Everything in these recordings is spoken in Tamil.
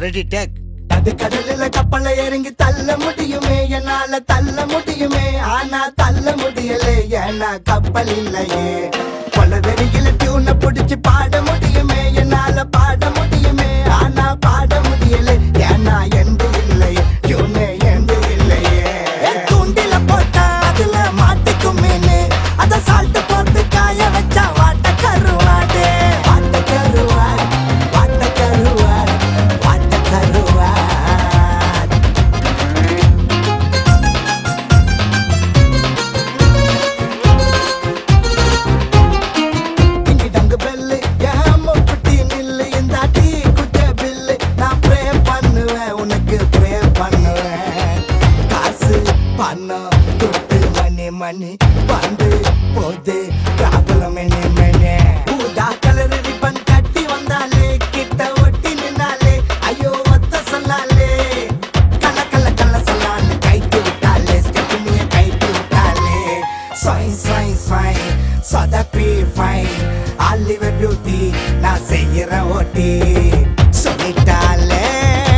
ரெடி டேக் அது கடலில கப்பலை இறங்கி தள்ள முடியுமே என்னால தள்ள முடியுமே ஆனா தள்ள முடியலே ஏன்னா கப்பல் இல்லையே கொலவெறியில டியூனை புடிச்சு பாட முடியுமே என்னால பாட முடியுமே ஆனா பாட முடியலே ஏன்னா எந்த இல்லையே டியூனே எந்த இல்லையே தூண்டில போட்டா அதுல மாட்டிக்கும் மீனு அத சால்ட் போட்டு காய வச்சா வாட்ட கருவாடு வாட்ட கருவாடு வாட்ட கருவாடு வாட்ட கருவாடு இங்கி டங்கு பெல்லு ஏன் முக்குட்டி நில்லு இந்த டீ குட்ட பில்லு நான் ப்ரே பண்ணுவேன் உனக்கு ப்ரே பண்ணுவேன் காசு பணம் துட்டு மணி மணி வந்து போது ப்ராப்ளம் மெனி மெனி ஊதா கலர் ரிப்பன் கட்டி வந்தாலே கிட்ட ஒட்டி நின்னாலே ஐயோ ஒத்த சொல்லாலே கல கல கல சொல்லான்னு கைக்கு விட்டாலே ஸ்டெப்னிய கைக்கு விட்டாலே சொய் சொய் சொய் சொதப்பி ஃபைன் ஆலிவர் பியூட்டி நான் செய்யற ஓட்டி சொல்லிட்டாலே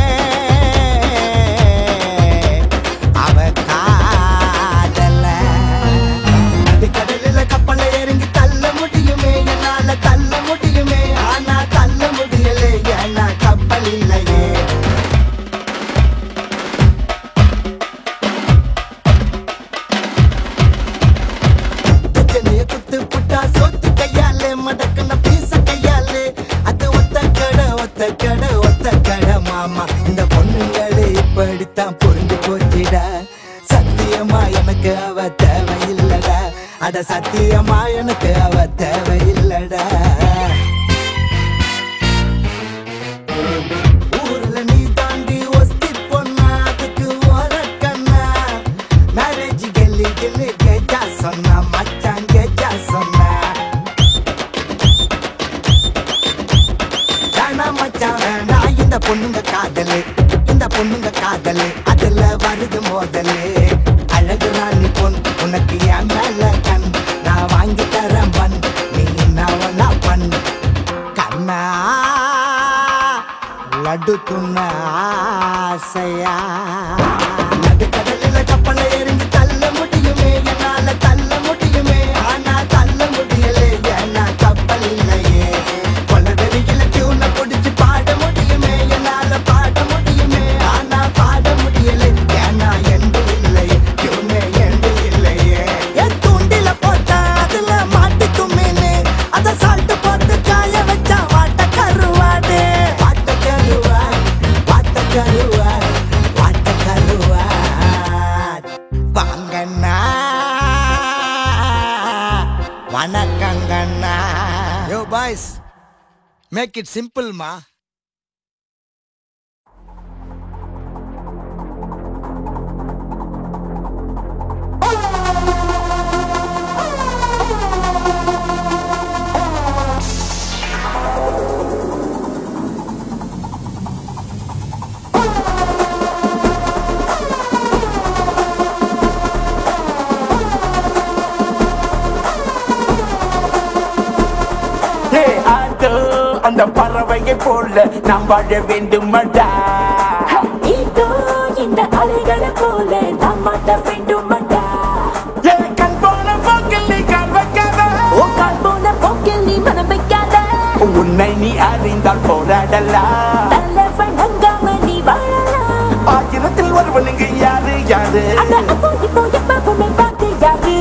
அவ காதல அது கடலில கப்பலை இறங்கி தள்ள முடியுமே என்னால தள்ள முடியுமே ஆனா தள்ள முடியலே ஏன்னா கப்பல் இல்லையே சென்னைய குத்து புட்டா சோத்து கையாலே மடக்கன பீச கையாலே அது ஒத்த கடை ஒத்த கடை ஒத்த கடை மாமா இந்த பொண்ணுங்களே இப்படித்தான் புரிஞ்சு போச்சுடா சத்தியமா எனக்கு அவ தேவையில்லடா அட சத்தியமா எனக்கு அவ தேவையில்லடா ஊர்ல நீ தாண்டி ஒஸ்தி பொண்ணா அதுக்கு ஓரக்கண்ணா மேரேஜ் கெல்லி கில்லி கேஜா சொன்னா மச்சான் கேஜா சொன்னா வேணா மச்சான் வேணா இந்த பொண்ணுங்க காதலு இந்த பொண்ணுங்க காதலு அதுல வருது மோதலு அழகு ராணி பொன் உனக்கு என் மேல கண் நான் வாங்கி தரேன் பண் நீ என்ன பண்ணு கண்ணா லட்டு துண்ண ஆசையா நடுக்கடலில கப்பலை எரிஞ்சு தள்ள முடியுமே என்னால தள்ள முடியுமே ஆனா தள்ள முடியலே ஏன்னா கப்பல் இல்லையே கொலவெறியில டியூனை பிடிச்சு பாட முடியுமே என்னால பாட முடியுமே ஆனா பாட முடியலே ஏன்னா எந்த இல்லையே டியூனே எந்த இல்லையே என் தூண்டில போட்டா அதுல மாட்டிக்கும் மீனு அத சால்ட் போட்டு காய வச்சா வாட்ட கருவாடு வாட்ட கருவாடு வாட்ட கருவாடு வாட்ட கருவாடு வாங்கண்ணா வணக்கங்கண்ணா யோ பாய்ஸ் மேக் இட் சிம்பிள்மா ஹே ஆட்டோ அந்த பறவையை போல நாம் வாழ வேண்டுமடா இதோ இந்த அலைகளை போல நாம் மாட்ட வேண்டுமடா ஏ கண் போன போக்கில் நீ கால் வைக்காத ஓ கால் போன போக்கில் நீ மனம் வைக்காத உன்னை நீ அறிந்தால் போராடலாம் தலைவன் அங்காம நீ வாழலாம் ஆயிரத்தில் ஒருவனுக்கு யாரு யாரு அட அப்போ இப்போ எப்பவுமே பார்த்து யாரு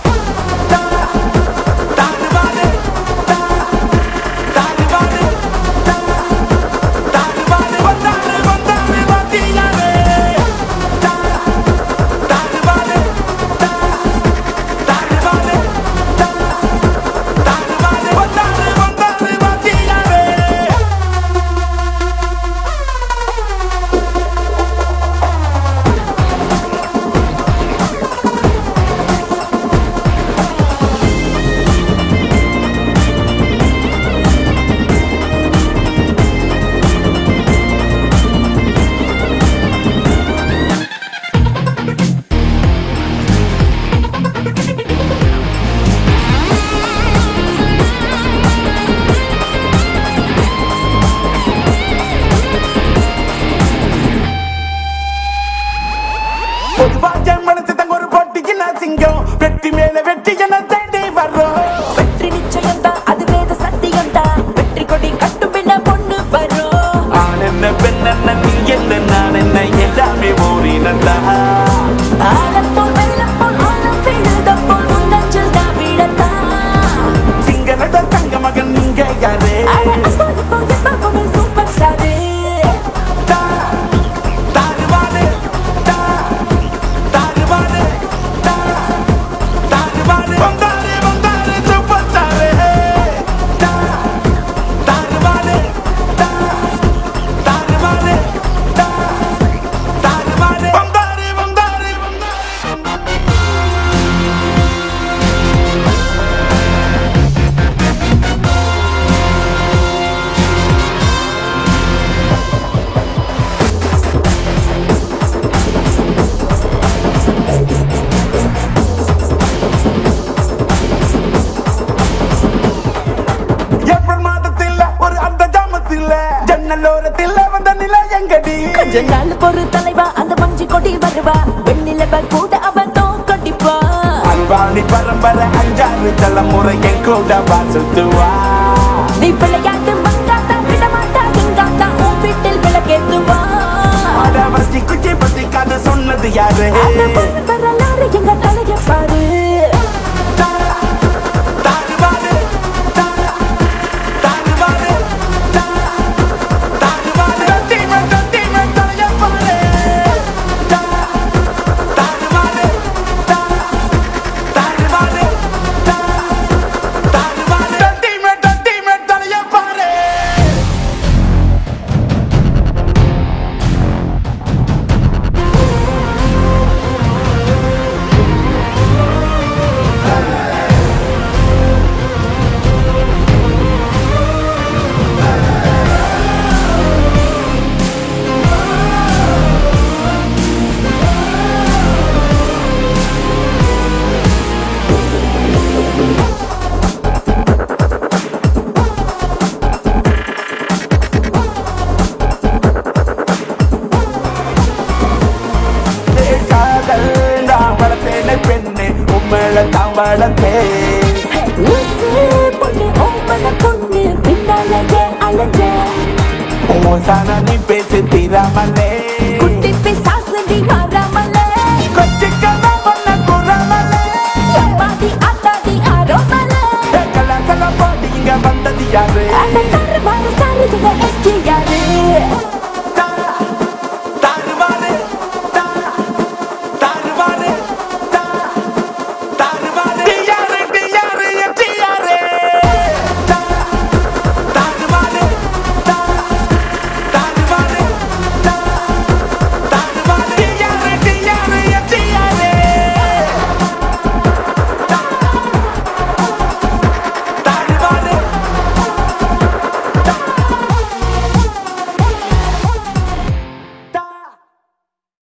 தாறுமாறு, தா- தாறுமாறு, தா- தாறுமாறு, வந்தாரு, வந்தாரு, வாத்தியாரே. தா- தாறுமாறு, தா- தாறுமாறு, தா- தாறுமாறு, வந்தாரு, வந்தாரு, வாத்தியாரே. வெற்றி மேல வெற்றி என தேடி வர்றோம் வெற்றி நிச்சயம்தான் அது வேத சத்தியம்தான் வெற்றி கொடி கட்டும் பின்ன பொண்ணு வரும் ஆண் என்ன பெண் என்ன நீ என்ன நான் என்ன எல்லாமே ஓரினந்தா ஆழம் போல் வெள்ளம் போல் ஆழம் விழுதம் போல் உன்னச்சல் தான் விழத்தான் சிங்களட தங்க மகன் நீங்க யாரு அட அப்போ இப்போ எப்பவுமே சூப்பர் ஸ்டாரு தா, தாறுமாறு, தா, தாறுமாறு, தா, தாறுமாறு. வந்தாரு, வந்தாரு, super star. தா, தாறுமாறு, தா, தாறுமாறு, தா, தாறுமாறு. வந்தாரு, வந்தாரு, வந்தாரு. ஏப்ரல் மாதத்தில் ஒரு அந்த ஜாமத்தில் ஜன்னலோரத்தில் வந்த நிலை எங்கடி கொஞ்ச நாள் பொறு தலைவா அந்த மஞ்சி கொடி வருவா வெண்ணிலவ கூட அவன் தோக்கடிப்பா அன்பாணி பரம்பரை அஞ்சாறு தலைமுறை என் கூட வாசத்துவா நீ விளையாட்டு மங்காத்தா விட மாட்டா இங்காத்தா உன் வீட்டில் விளக்கேத்துவா அட வச்சி குச்சி பத்தி கதை சொன்னது யாரு அந்த பொண்ணு வரலாறு எங்க தலைய பாரு தா, தாறுமாறு, தா, தாறுமாறு, தா, தாறுமாறு. தத்திமே, தத்திமே, தலைய பாரு. தா, தாறுமாறு, தா, தாறுமாறு, தா, தாறுமாறு. தத்திமே, தத்திமே, தலைய பாரு. காதல் நான் வளர்த்தேனே பெண்ணே உண்மையில தான் வளர்த்தேன் லூசு பொண்ணு ஓமன பொண்ணு பின்னாலேயே அலைஞ்ச மோசான நீ பேசு தீராமலே குட்டி பிசாசு நீ மாறாமலே கொச்சி